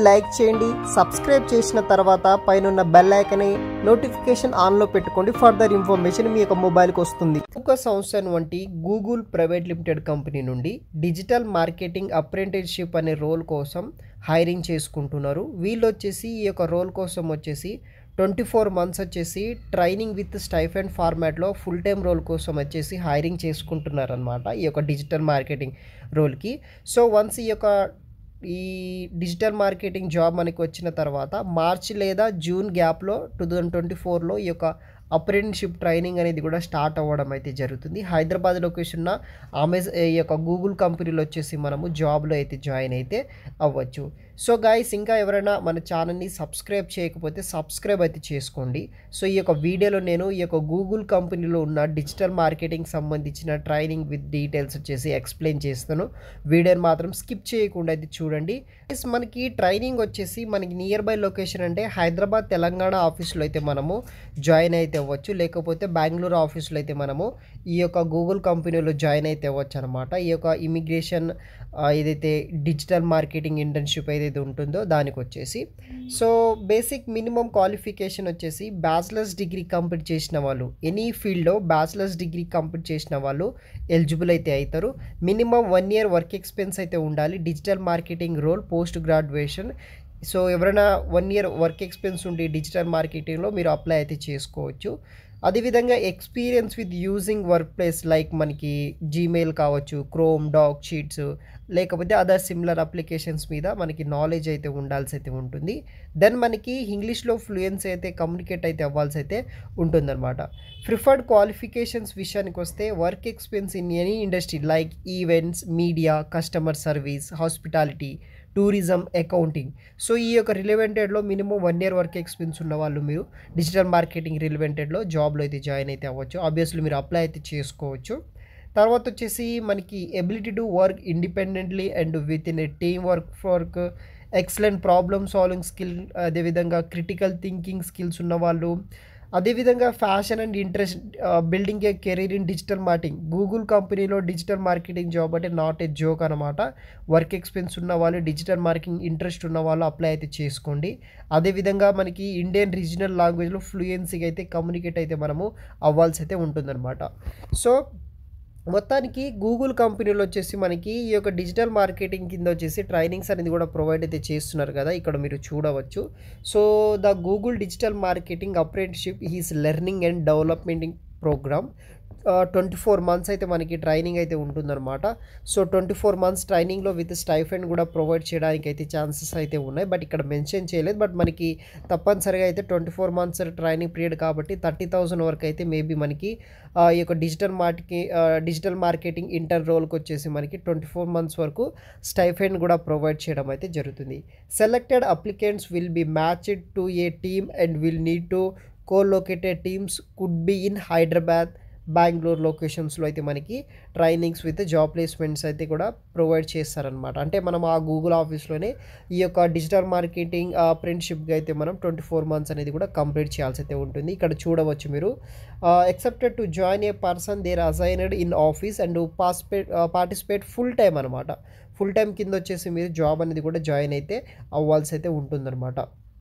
like చేయండి subscribe చేసిన తర్వాత పైన బెల్ ఐకని నోటిఫికేషన్ ఆన్లో పెట్టుకోండి ఫర్దర్ ఇన్ఫర్మేషన్ మీ యొక్క మొబైల్కి వస్తుంది ఒక సంవత్సరం వంటి గూగుల్ ప్రైవేట్ లిమిటెడ్ కంపెనీ నుండి డిజిటల్ మార్కెటింగ్ అప్రెంటిస్షిప్ అనే రోల్ కోసం హైరింగ్ చేసుకుంటున్నారు వీళ్ళు వచ్చేసి ఈ యొక్క రోల్ కోసం వచ్చేసి ట్వంటీ ఫోర్ మంత్స్ వచ్చేసి ట్రైనింగ్ విత్ స్టైఫెండ్ ఫార్మాట్లో ఫుల్ టైం రోల్ కోసం వచ్చేసి హైరింగ్ చేసుకుంటున్నారనమాట ఈ యొక్క డిజిటల్ మార్కెటింగ్ రోల్కి సో వన్స్ ఈ యొక్క ఈ డిజిటల్ మార్కెటింగ్ జాబ్ మనకి వచ్చిన తర్వాత మార్చ్ లేదా జూన్ గ్యాప్లో టూ థౌజండ్ ట్వంటీ ఫోర్లో ఈ యొక్క అప్రెంటిషిప్ ట్రైనింగ్ అనేది కూడా స్టార్ట్ అవ్వడం అయితే జరుగుతుంది హైదరాబాద్ లొకేషన్ ఉన్న అమెజా ఈ యొక్క గూగుల్ కంపెనీలో వచ్చేసి మనము జాబ్లో అయితే జాయిన్ అయితే అవ్వచ్చు సో గాయస్ ఇంకా ఎవరైనా మన ఛానల్ని సబ్స్క్రైబ్ చేయకపోతే సబ్స్క్రైబ్ అయితే చేసుకోండి సో ఈ యొక్క వీడియోలో నేను ఈ యొక్క గూగుల్ కంపెనీలో ఉన్న డిజిటల్ మార్కెటింగ్ సంబంధించిన ట్రైనింగ్ విత్ డీటెయిల్స్ వచ్చేసి ఎక్స్ప్లెయిన్ చేస్తాను వీడియోని మాత్రం స్కిప్ చేయకుండా అయితే చూడండి Yes, మనకి ట్రైనింగ్ వచ్చేసి మనకి నియర్ బై లొకేషన్ అంటే హైదరాబాద్ తెలంగాణ ఆఫీస్లో అయితే మనము జాయిన్ అయితే అవ్వచ్చు లేకపోతే బెంగళూరు ఆఫీస్లో అయితే మనము ఈ యొక్క గూగుల్ కంపెనీలో జాయిన్ అయితే అవ్వచ్చు అనమాట ఈ యొక్క ఇమిగ్రేషన్ ఏదైతే డిజిటల్ మార్కెటింగ్ ఇంటర్న్షిప్ ఏదైతే ఉంటుందో దానికి వచ్చేసి సో బేసిక్ మినిమం క్వాలిఫికేషన్ వచ్చేసి బ్యాచిలర్స్ డిగ్రీ కంప్లీట్ చేసిన వాళ్ళు ఎనీ ఫీల్డ్లో బ్యాచిలర్స్ డిగ్రీ కంప్లీట్ చేసిన వాళ్ళు ఎలిజిబుల్ అయితే అవుతారు minimum one year work experience అయితే ఉండాలి digital marketing role post graduation so ఎవరైనా వన్ ఇయర్ వర్క్ ఎక్స్పీరియన్స్ ఉండి డిజిటల్ మార్కెటింగ్లో మీరు అప్లై అయితే చేసుకోవచ్చు అదేవిధంగా experience with using work place like మనకి జీమెయిల్ కావచ్చు క్రోమ్ డాక్ షీట్స్ లేకపోతే అదర్ సిమిలర్ అప్లికేషన్స్ మీద మనకి నాలెడ్జ్ అయితే ఉండాల్సి అయితే ఉంటుంది దెన్ మనకి ఇంగ్లీష్లో ఫ్లూయెన్స్ అయితే కమ్యూనికేట్ అయితే అవ్వాల్సి అయితే ఉంటుందన్నమాట ప్రిఫర్డ్ క్వాలిఫికేషన్స్ విషయానికి వస్తే work experience in any industry like events media customer service hospitality tourism accounting so ఈ యొక్క రిలవెంటెడ్లో minimum one year work experience ఉన్న వాళ్ళు మీరు డిజిటల్ మార్కెటింగ్ రిలవెంటెడ్లో జాబ్లో అయితే జాయిన్ అయితే అవ్వచ్చు ఆబ్వియస్లీ మీరు అప్లై అయితే చేసుకోవచ్చు తర్వాత వచ్చేసి మనకి ability to work independently and with in a team work work excellent problem solving skill అదేవిధంగా క్రిటికల్ థింకింగ్ స్కిల్స్ ఉన్న వాళ్ళు అదేవిధంగా passion and interest building a career in digital marketing Google కంపెనీలో డిజిటల్ మార్కెటింగ్ జాబ్ అంటే not a joke అనమాట work experience ఉన్న వాళ్ళు digital marketing interest ఉన్న వాళ్ళు అప్లై అయితే చేసుకోండి అదేవిధంగా మనకి ఇండియన్ రీజనల్ లాంగ్వేజ్లో ఫ్లూయెన్సీగా అయితే కమ్యూనికేట్ అయితే మనము అవ్వాల్సి అయితే ఉంటుందన్నమాట సో మొత్తానికి గూగుల్ కంపెనీలో వచ్చేసి మనకి ఈ యొక్క డిజిటల్ మార్కెటింగ్ కింద వచ్చేసి ట్రైనింగ్స్ అనేది కూడా ప్రొవైడ్ అయితే చేస్తున్నారు కదా ఇక్కడ మీరు చూడవచ్చు so the Google digital marketing apprenticeship is learning and development programme twenty four months అయితే మనకి ట్రైనింగ్ అయితే ఉంటుందన్నమాట సో ట్వంటీ ఫోర్ మంత్స్ ట్రైనింగ్లో విత్ స్టైఫెండ్ కూడా ప్రొవైడ్ చేయడానికి అయితే ఛాన్సెస్ అయితే ఉన్నాయి బట్ ఇక్కడ మెన్షన్ చేయలేదు బట్ మనకి తప్పనిసరిగా అయితే twenty four months training period కాబట్టి థర్టీ థౌసండ్ వరకు అయితే మేబీ మనకి ఈ యొక్క digital market digital marketing intern రోల్కి వచ్చేసి మనకి ట్వంటీ ఫోర్ మంత్స్ వరకు స్టైఫెండ్ కూడా ప్రొవైడ్ చేయడం అయితే జరుగుతుంది selected applicants will be matched to a team and will need to co located teams could be in Hyderabad Bengaluru లొకేషన్స్లో అయితే మనకి ట్రైనింగ్స్ విత్ జాబ్ ప్లేస్మెంట్స్ అయితే కూడా ప్రొవైడ్ చేస్తారనమాట అంటే మనం ఆ గూగుల్ ఆఫీస్లోనే ఈ యొక్క డిజిటల్ మార్కెటింగ్ అప్రెంటిషిప్గా అయితే మనం ట్వంటీ ఫోర్ మంత్స్ అనేది కూడా కంప్లీట్ చేయాల్సి అయితే ఉంటుంది ఇక్కడ చూడవచ్చు మీరు expected to join a person there assigned in office and participate participate full time అనమాట ఫుల్ టైం కింద వచ్చేసి మీరు జాబ్ అనేది కూడా జాయిన్ అయితే అవ్వాల్సి అయితే ఉంటుందన్నమాట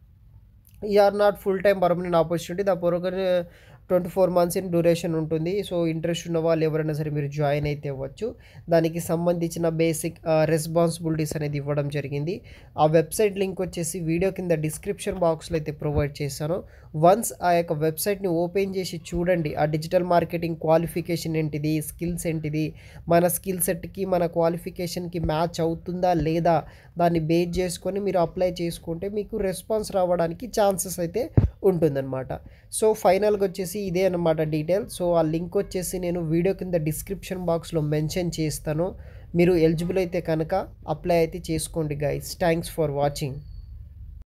ఈ are not full time permanent opportunity the programme twenty four months in duration ఉంటుంది సో ఇంట్రెస్ట్ ఉన్న వాళ్ళు ఎవరైనా సరే మీరు జాయిన్ అయితే అవ్వచ్చు దానికి సంబంధించిన బేసిక్ రెస్పాన్సిబిలిటీస్ అనేది ఇవ్వడం జరిగింది ఆ వెబ్సైట్ లింక్ వచ్చేసి వీడియో కింద డిస్క్రిప్షన్ బాక్స్లో అయితే ప్రొవైడ్ చేశాను వన్స్ ఆ యొక్క వెబ్సైట్ని ఓపెన్ చేసి చూడండి ఆ డిజిటల్ మార్కెటింగ్ క్వాలిఫికేషన్ ఏంటిది స్కిల్స్ ఏంటిది మన స్కిల్ సెట్కి మన క్వాలిఫికేషన్కి మ్యాచ్ అవుతుందా లేదా దాన్ని బేస్ చేసుకొని మీరు అప్లై చేసుకుంటే మీకు రెస్పాన్స్ రావడానికి ఛాన్సెస్ అయితే ఉంటుందన్నమాట సో ఫైనల్గా వచ్చేసి ఇదే అనమాట డీటెయిల్ సో ఆ లింక్ వచ్చేసి నేను వీడియో కింద డిస్క్రిప్షన్ బాక్స్లో మెన్షన్ చేస్తాను మీరు ఎలిజిబుల్ అయితే కనుక అప్లై అయితే చేసుకోండి గైస్ థ్యాంక్స్ ఫర్ వాచింగ్